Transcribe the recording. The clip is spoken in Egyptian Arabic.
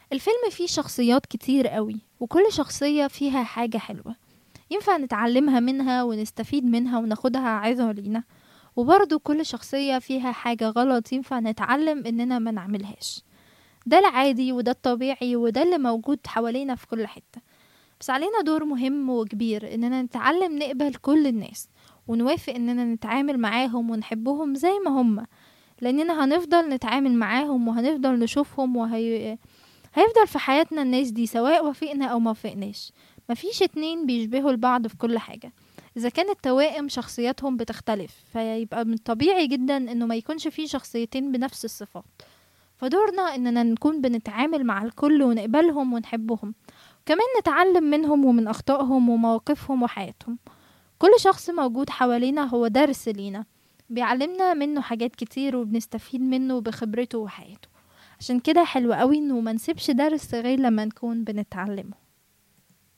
الفيلم فيه شخصيات كتير قوي وكل شخصية فيها حاجة حلوة ينفع نتعلمها منها ونستفيد منها وناخدها عظة لينا وبرضه كل شخصية فيها حاجة غلط ينفع نتعلم إننا ما نعملهاش ده العادي وده الطبيعي وده اللي موجود حوالينا في كل حتة بس علينا دور مهم وكبير إننا نتعلم نقبل كل الناس ونوافق إننا نتعامل معاهم ونحبهم زي ما هم لأننا هنفضل نتعامل معاهم وهنفضل نشوفهم وهي هيفضل في حياتنا الناس دي سواء وافقنا أو ما وافقناش مفيش اتنين بيشبهوا البعض في كل حاجة إذا كانت توائم شخصياتهم بتختلف فيبقى من الطبيعي جدا إنه ما يكونش فيه شخصيتين بنفس الصفات فدورنا إننا نكون بنتعامل مع الكل ونقبلهم ونحبهم كمان نتعلم منهم ومن أخطائهم ومواقفهم وحياتهم كل شخص موجود حوالينا هو درس لينا بيعلمنا منه حاجات كتير وبنستفيد منه بخبرته وحياته عشان كده حلو قوي انه منسيبش درس غير لما نكون بنتعلمه